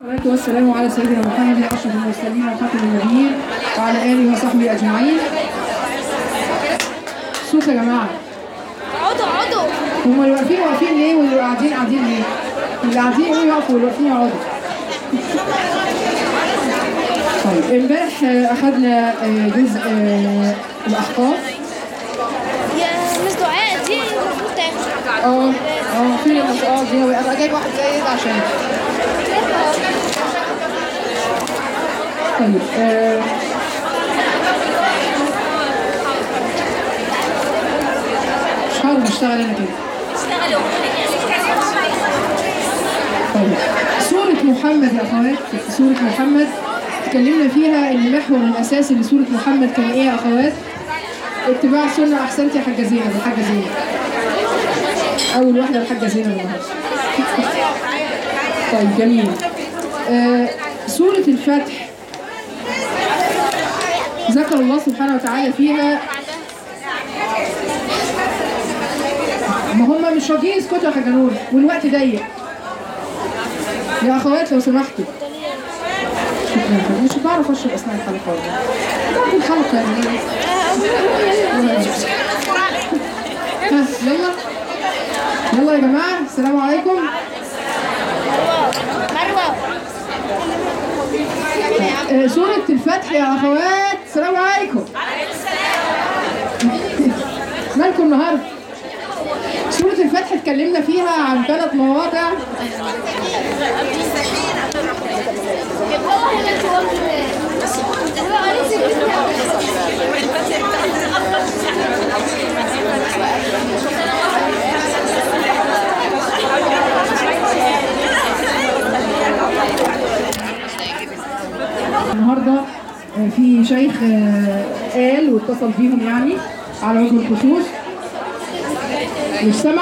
والصلاة والسلام على سيدنا محمد أشرف المرسلين وخاتم النبيين وعلى آله وصحبه أجمعين. صوت يا جماعة. اقعدوا اقعدوا هما اللي واقفين واقفين ليه واللي قاعدين قاعدين ليه؟ اللي قاعدين يقوموا يقفوا واللي واقفين يقعدوا. طيب امبارح آه، أخدنا آه، جزء آه، الأحقاف. يا مس دعاء دي المفروض تاخد اه اه فين الأحقاف دي؟ أنا جايب واحد زي ده عشان طيب آه، مش هعرف اشتغل انا كده اشتغلوا طيب سورة محمد يا اخوات سورة محمد اتكلمنا فيها ان المحور الاساسي لسورة محمد كان ايه يا اخوات؟ اتباع السنة احسنت يا حاجة زينب الحاجة زينب اول واحدة الحاجة زينب النهارده طيب جميل آه سورة الفتح ذكر الله سبحانه وتعالى فيها ما هم مش راضيين يسكتوا يا حاجة نور والوقت ضيق يا اخوات لو سمحتوا شكرا مش بعرف اشرب اثناء الحلقات بعد الحلقه يعني ها يلا يلا يا جماعه السلام عليكم مروه آه، سورة الفتح يا أخوات السلام عليكم مالكم النهاردة سورة الفتح اتكلمنا فيها عن ثلاث مواضع النهارده آه، في شيخ آه، قال واتصل بيهم يعني على وجه الخصوص مش سامعه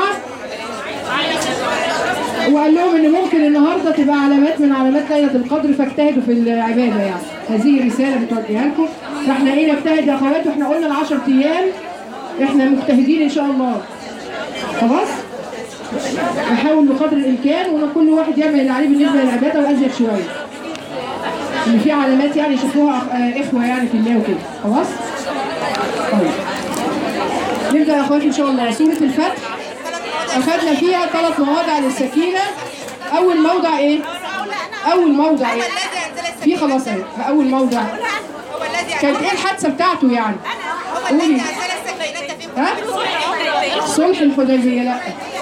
وقال لهم ان ممكن النهارده تبقى علامات من علامات ليله القدر فاجتهدوا في العباده يعني هذه رساله بتوديها لكم فاحنا ايه نجتهد يا اخوات واحنا قلنا ال 10 ايام احنا مجتهدين ان شاء الله خلاص نحاول بقدر الامكان وان كل واحد يعمل اللي عليه بالنسبه للعباده وازيد شويه ان في علامات يعني شافوها آه، اخوه يعني في الله وكده خلاص طيب نبدا يا اخواتي ان شاء الله سوره الفتح اخذنا فيها ثلاث مواضع للسكينه اول موضع ايه اول موضع ايه في خلاص اهي اول موضع هو الذي كانت ايه الحادثه بتاعته يعني هو قولي الذي انزل السكينة في ها صلح الحديبيه لا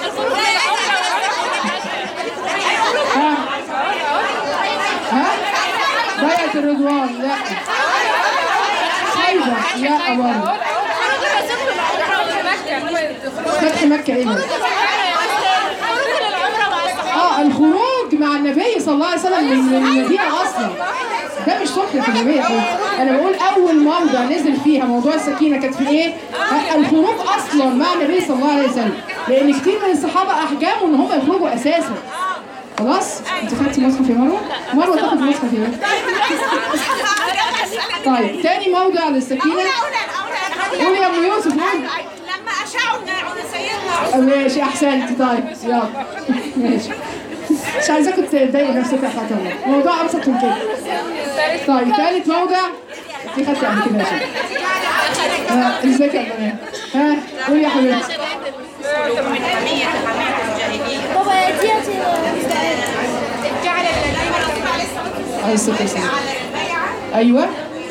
ها ها بيعة الرضوان لا خيبر لا برضه فتح مكة ايه ده؟ اه الخروج مع النبي صلى الله عليه وسلم من من المدينة اصلا ده مش صلح الحديبية يا أخوي. انا بقول اول موضع نزل فيها موضوع السكينة كانت في ايه؟ الخروج اصلا مع النبي صلى الله عليه وسلم لان كتير من الصحابة احجاموا ان هم يخرجوا اساسا خلاص انت خدتي مصحف يا مروه مروه تاخد مصحف يا بنت. طيب تاني موضع للسكينه قولي يا ام يوسف قولي لما اشاعوا ان سيدنا ماشي احسنت طيب يلا ماشي مش عايزاكم تضايقوا نفسكم يا حاجه الله موضوع ابسط من كده طيب ثالث موضع دي خدت قبل كده يا شيخ ها ازيك يا بنات ها قولي يا حبيبتي بابا يا دي جعل الذين عليه الصلاه والسلام ايوه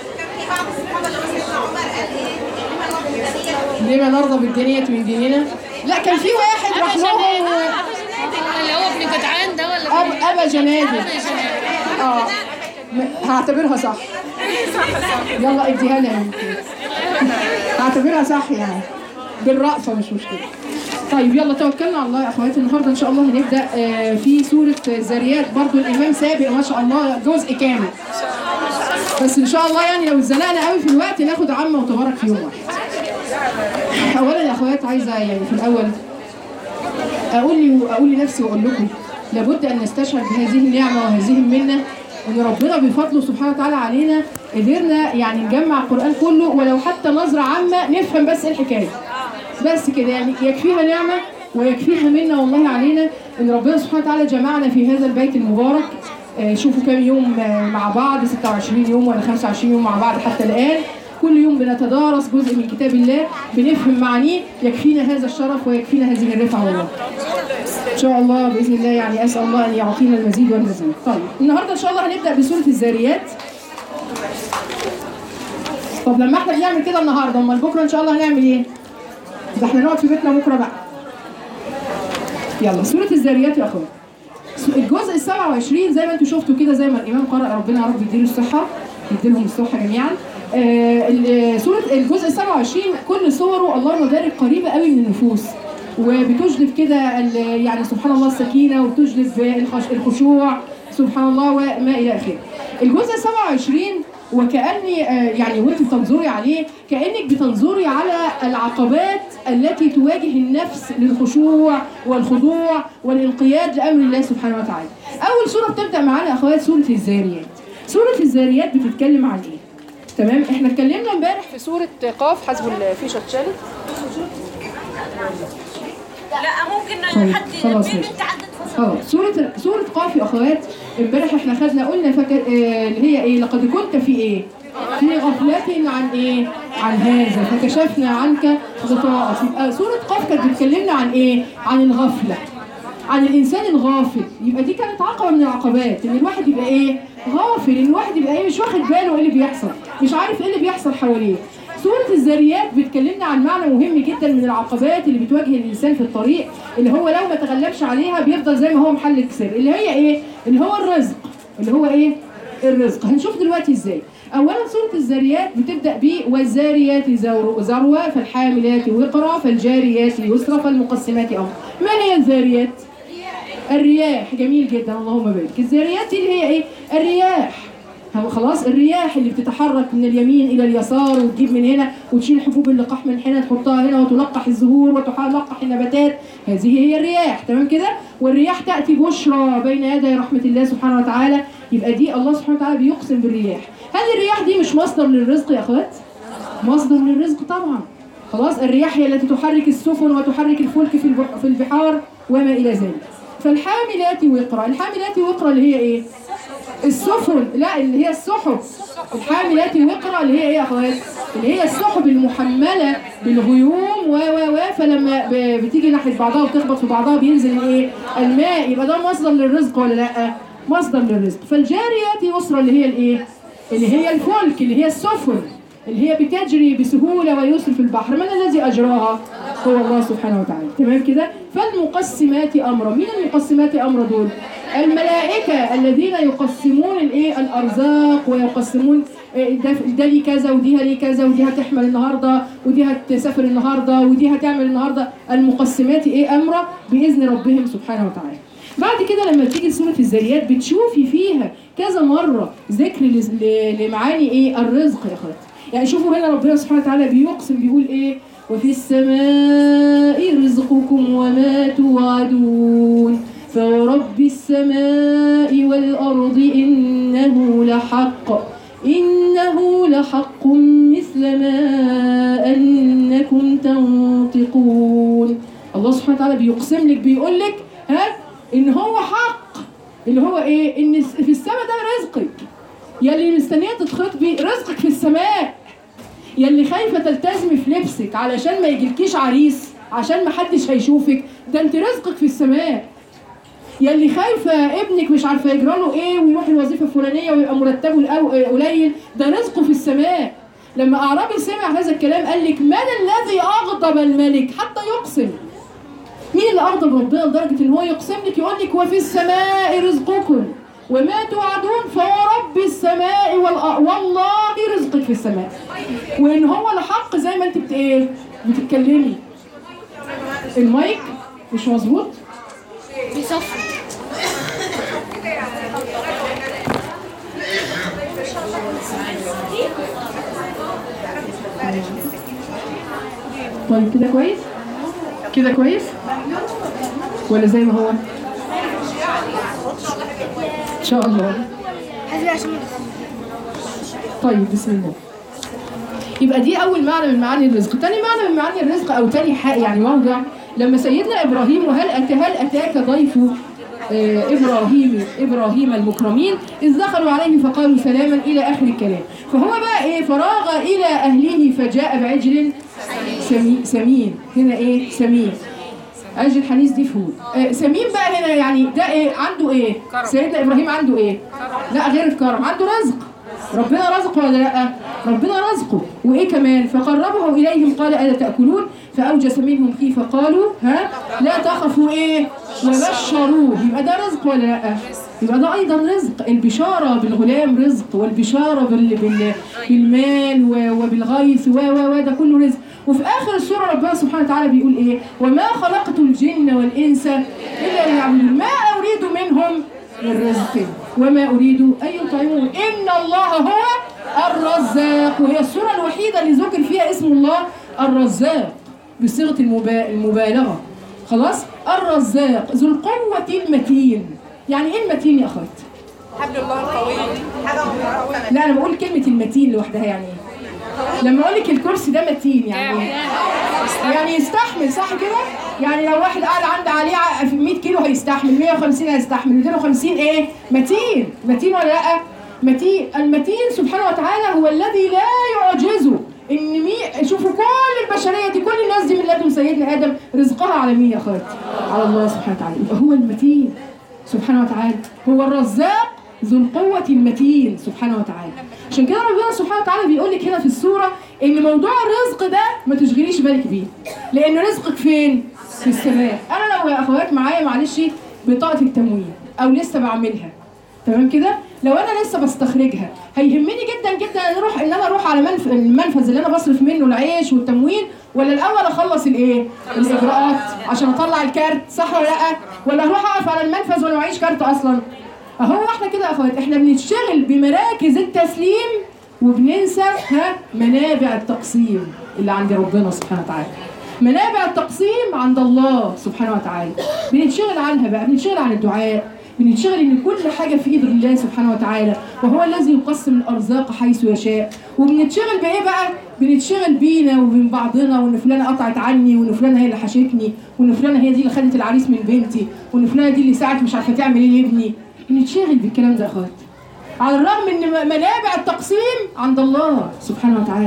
لما نرضى بالدنيا من ديننا لا كان في واحد راح لهم اللي هو ابن جدعان ده ولا أب أبا جنادي اه م- هعتبرها صح يلا اديها لي يا بنتي. هعتبرها صح يعني بالرأفة مش مشكلة طيب يلا توكلنا على الله يا اخواتي النهارده ان شاء الله هنبدا آه، في سوره الذاريات برضو الامام سابق ما شاء الله جزء كامل بس ان شاء الله يعني لو اتزنقنا قوي في الوقت ناخد عامه وتبارك في يوم واحد اولا يا اخوات عايزه يعني في الاول اقول لي اقول لنفسي واقول لكم لابد ان نستشعر بهذه النعمه وهذه المنه ان ربنا بفضله سبحانه وتعالى علينا قدرنا يعني نجمع القران كله ولو حتى نظره عامه نفهم بس ايه الحكايه بس كده يعني يكفيها نعمه ويكفيها منا والله علينا ان ربنا سبحانه وتعالى جمعنا في هذا البيت المبارك آه، شوفوا كام يوم آه، مع بعض 26 يوم ولا 25 يوم مع بعض حتى الآن كل يوم بنتدارس جزء من كتاب الله بنفهم معانيه يكفينا هذا الشرف ويكفينا هذه الرفعة والله ان شاء الله باذن الله يعني اسال الله ان يعطينا المزيد والمزيد طيب النهارده ان شاء الله هنبدا بسوره الذاريات طب لما احنا بنعمل كده النهارده امال بكره ان شاء الله هنعمل ايه ده احنا نقعد في بيتنا بكره بقى يلا سوره الذاريات يا اخوان الجزء ال 27 زي ما انتم شفتوا كده زي ما الامام قرأ ربنا يا رب يديله الصحه يديلهم الصحه جميعا آه، ال- سوره الجزء ال 27 كل صوره اللهم بارك قريبه قوي من النفوس وبتجلب كده ال- يعني سبحان الله السكينه وبتجلب الخش- الخشوع سبحان الله وما الى اخره. الجزء ال 27 وكاني آه، يعني وانت بتنظري عليه كانك بتنظري على العقبات التي تواجه النفس للخشوع والخضوع والانقياد لامر الله سبحانه وتعالى. اول سوره بتبدا معانا يا اخوات سوره الذاريات. سوره الذاريات بتتكلم عن ايه؟ تمام احنا اتكلمنا امبارح في سوره قاف حسب الفيشه اتشالت لا ممكن طيب، حد خلاص في ماشي. بنت عدت فصل خلاص سورة سورة قاف يا اخوات امبارح احنا خدنا قلنا فك... اه اللي هي ايه لقد كنت في ايه؟ في غفلة عن ايه؟ عن هذا فكشفنا عنك غطاءك يبقى سورة قاف كانت بتكلمنا عن ايه؟ عن الغفلة عن الانسان الغافل يبقى دي كانت عقبه من العقبات ان الواحد يبقى ايه غافل ان الواحد يبقى ايه مش واخد باله ايه اللي بيحصل مش عارف ايه اللي بيحصل حواليه سورة الذريات بتكلمنا عن معنى مهم جدا من العقبات اللي بتواجه الانسان في الطريق اللي هو لو ما تغلبش عليها بيفضل زي ما هو محل كسر اللي هي ايه اللي هو الرزق اللي هو ايه الرزق هنشوف دلوقتي ازاي اولا سوره الذريات بتبدا ب والذاريات زور- ذروه فالحاملات وقرا فالجاريات يسرا فالمقسمات امر ما هي الذاريات الرياح جميل جدا اللهم بارك الذاريات دي اللي هي ايه الرياح هو خلاص الرياح اللي بتتحرك من اليمين الى اليسار وتجيب من هنا وتشيل حبوب اللقاح من هنا تحطها هنا وتلقح الزهور وتلقح النباتات هذه هي الرياح تمام كده والرياح تاتي بشرى بين يدي رحمه الله سبحانه وتعالى يبقى دي الله سبحانه وتعالى بيقسم بالرياح هل الرياح دي مش مصدر للرزق يا اخوات مصدر للرزق طبعا خلاص الرياح هي التي تحرك السفن وتحرك الفلك في البح- في البحار وما الى ذلك فالحاملات وقرا الحاملات وقرا اللي هي ايه السفن لا اللي هي السحب الحاملات وقرا اللي هي ايه يا اخوات اللي هي السحب المحمله بالغيوم و و و فلما ب- بتيجي ناحيه بعضها وتخبط في بعضها بينزل ايه الماء يبقى ده مصدر للرزق ولا لا مصدر للرزق فالجاريات يسرى اللي هي الايه اللي هي الفلك اللي هي السفن اللي هي بتجري بسهولة ويسر في البحر من الذي أجراها هو الله سبحانه وتعالى تمام كده فالمقسمات أمرا مين المقسمات أمرا دول الملائكة الذين يقسمون الايه الأرزاق ويقسمون إيه ده ده ليه كذا ودي ليه كذا ودي هتحمل النهارده ودي هتسافر النهارده ودي هتعمل النهارده المقسمات ايه امرا باذن ربهم سبحانه وتعالى بعد كده لما تيجي سورة الذريات بتشوفي فيها كذا مرة ذكر ل- ل- لمعاني ايه الرزق يا اخواتي يعني شوفوا هنا ربنا سبحانه وتعالى بيقسم بيقول ايه وفي السماء رزقكم وما توعدون فورب السماء والأرض إنه لحق إنه لحق مثل ما أنكم تنطقون الله سبحانه وتعالى بيقسم لك بيقول لك ها إن هو حق اللي هو إيه إن في السماء ده رزقك يلي مستنية تتخطبي رزقك في السماء يلي خايفة تلتزمي في لبسك علشان ما يجيلكيش عريس عشان ما حدش هيشوفك ده انت رزقك في السماء يلي خايفة ابنك مش عارفة يجرى له ايه ويروح الوظيفة الفلانية ويبقى مرتبه الأو- قليل ده رزقه في السماء لما أعرابي سمع هذا الكلام قال لك من الذي أغضب الملك حتى يقسم مين اللي أغضب ربنا لدرجة إن هو يقسم لك يقول لك وفي السماء رزقكم وما توعدون فورب السماء والأرض والله رزقك في السماء وإن هو لحق زي ما أنت بت إيه بتتكلمي المايك مش مظبوط بيصفر طيب كده كويس كده كويس ولا زي ما هو ان شاء الله حسبي عشان طيب بسم الله يبقى دي اول معنى من معاني الرزق تاني معنى من معاني الرزق او تاني حق يعني موضع لما سيدنا ابراهيم وهل أتى هل اتاك ضيف آه، ابراهيم ابراهيم المكرمين اذ دخلوا عليه فقالوا سلاما الى اخر الكلام فهو بقى ايه فراغ الى اهله فجاء بعجل سمي سمين هنا ايه سمين عجل حنيس دي فول آه سمين بقى هنا يعني ده ايه عنده ايه سيدنا ابراهيم عنده ايه لا غير الكرم عنده رزق ربنا رزقه ولا لا ربنا رزقه وايه كمان فقربه اليهم قال الا تاكلون فاوجس منهم خيفه قالوا ها لا تخفوا ايه وبشروه يبقى ده رزق ولا لا يبقى ده ايضا رزق البشاره بالغلام رزق والبشاره بال... بال... بالمال و... وبالغيث و و و ده كله رزق وفي اخر السوره ربنا سبحانه وتعالى بيقول ايه وما خلقت الجن والانس الا ليعبدون ما اريد منهم من رزق وما اريد ان يطعمون ان الله هو الرزاق وهي السوره الوحيده اللي ذكر فيها اسم الله الرزاق بصيغه المبا... المبالغه خلاص الرزاق ذو القوه المتين يعني ايه المتين يا اخوات حبل الله القوي لا انا بقول كلمه المتين لوحدها يعني ايه لما اقول لك الكرسي ده متين يعني ايه يعني يستحمل صح كده يعني لو واحد قاعد عنده عليه ع- في 100 كيلو هيستحمل 150 هيستحمل 250 ايه متين متين ولا لا متين المتين سبحانه وتعالى هو الذي لا يعجزه ان مي شوفوا كل البشريه دي كل الناس دي من لدن سيدنا ادم رزقها على مين يا اخواتي على الله سبحانه وتعالى يبقى هو المتين سبحانه وتعالى هو الرزاق ذو القوة المتين سبحانه وتعالى عشان كده ربنا سبحانه وتعالى بيقول لك هنا في السورة ان موضوع الرزق ده ما تشغليش بالك بيه لان رزقك فين؟ في السماء انا لو يا اخوات معايا معلش بطاقة التموين او لسه بعملها تمام كده لو انا لسه بستخرجها هيهمني جدا جدا ان اروح ان انا اروح على منف... المنفذ اللي انا بصرف منه العيش والتموين ولا الاول اخلص الايه الاجراءات عشان اطلع الكارت صح ولا لا ولا هروح اقف على المنفذ وانا معيش كارت اصلا اهو احنا كده يا اخوات احنا بنشتغل بمراكز التسليم وبننسى ها منابع التقسيم اللي عند ربنا سبحانه وتعالى منابع التقسيم عند الله سبحانه وتعالى بنتشغل عنها بقى بنتشغل عن الدعاء بنتشغل ان كل حاجه في ايد الله سبحانه وتعالى وهو الذي يقسم الارزاق حيث يشاء وبنتشغل بايه بقى بنتشغل بينا وبين بعضنا وان فلانه قطعت عني وان فلانه هي اللي حشتني وان فلانه هي دي اللي خدت العريس من بنتي وان فلانه دي اللي ساعت مش عارفه تعمل ايه لابني بنتشغل بالكلام ده يا اخوات على الرغم ان م- منابع التقسيم عند الله سبحانه وتعالى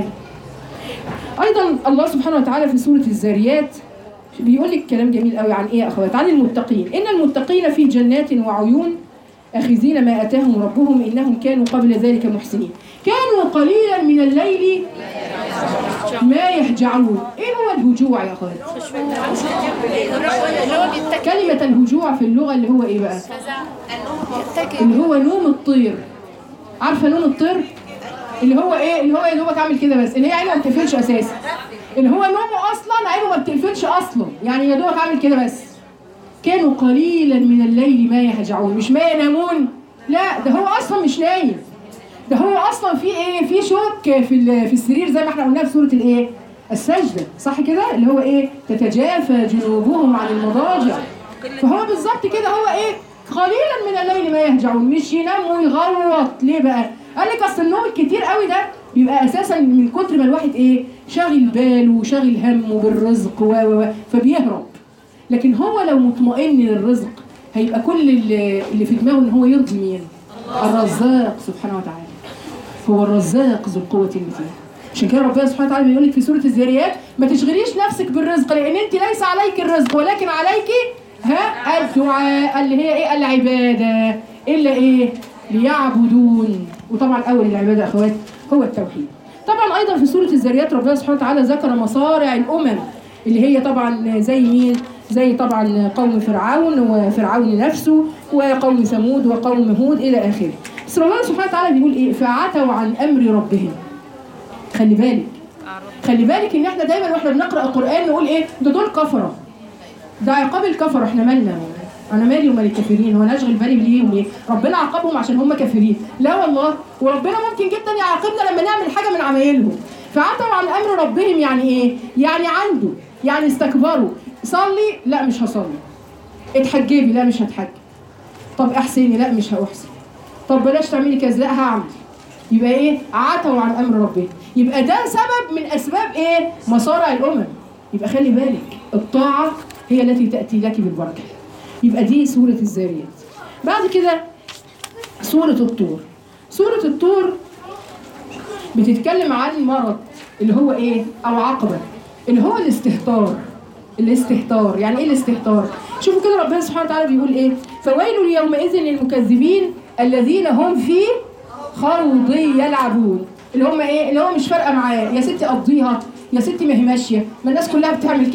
ايضا الله سبحانه وتعالى في سوره الذاريات بيقول لك كلام جميل قوي عن ايه يا اخوات عن المتقين ان المتقين في جنات وعيون اخذين ما اتاهم ربهم انهم كانوا قبل ذلك محسنين كانوا قليلا من الليل ما يهجعون ايه هو الهجوع يا اخوات اللي هو بيتكل كلمه الهجوع في اللغه اللي هو ايه بقى يتكل اللي هو نوم الطير عارفه نوم الطير اللي هو ايه اللي هو يا دوبك عامل كده بس اللي هي عينه ما بتقفلش اساسا اللي هو نومه اصلا عينه ما بتقفلش اصلا يعني يا دوبك عامل كده بس كانوا قليلا من الليل ما يهجعون مش ما ينامون لا ده هو اصلا مش نايم ده هو اصلا في ايه في شوك في ال- في السرير زي ما احنا قلناها في سوره الايه السجده صح كده اللي هو ايه تتجافى جنوبهم عن المضاجع فهو بالظبط كده هو ايه قليلا من الليل ما يهجعون مش ينام ويغوط ليه بقى قال لك اصل النوم الكتير قوي ده بيبقى اساسا من كتر ما الواحد ايه شاغل باله وشاغل همه بالرزق و و و فبيهرب لكن هو لو مطمئن للرزق هيبقى كل اللي اللي في دماغه ان هو يرضي مين الرزاق سبحانه وتعالى هو الرزاق ذو القوة المتين عشان كده ربنا سبحانه وتعالى بيقول لك في سورة الذاريات ما تشغليش نفسك بالرزق لأن أنت ليس عليك الرزق ولكن عليك ها الدعاء اللي هي إيه العبادة إلا إيه ليعبدون وطبعا أول العبادة يا أخوات هو التوحيد طبعا أيضا في سورة الذاريات ربنا سبحانه وتعالى ذكر مصارع الأمم اللي هي طبعا زي مين زي طبعا قوم فرعون وفرعون نفسه وقوم ثمود وقوم هود الى اخره بس ربنا سبحانه وتعالى بيقول ايه فعتوا عن امر ربهم خلي بالك خلي بالك ان احنا دايما واحنا بنقرا القران نقول ايه ده دول كفره ده عقاب الكفره احنا مالنا انا مالي ومال الكافرين وانا اشغل بالي ليهم ليه ربنا عاقبهم عشان هم كافرين لا والله وربنا ممكن جدا يعاقبنا لما نعمل حاجه من عمايلهم فعتوا عن امر ربهم يعني ايه يعني عنده يعني استكبروا صلي لا مش هصلي اتحجبي لا مش هتحجب طب احسني لا مش هاحسن طب بلاش تعملي كذا لا هعمل يبقى ايه عتوا عن امر ربهم يبقى ده سبب من اسباب ايه مصارع الامم يبقى خلي بالك الطاعه هي التي تاتي لك بالبركه يبقى دي سورة الذاريات بعد كده سورة الطور سورة الطور بتتكلم عن مرض اللي هو ايه او عقبة اللي هو الاستهتار الاستهتار يعني ايه الاستهتار شوفوا كده ربنا سبحانه وتعالى بيقول ايه فويل يومئذ للمكذبين الذين هم في خوض يلعبون اللي هم ايه اللي هو مش فارقه معاه يا ستي قضيها يا ستي ما هي ماشيه ما الناس كلها بتعمل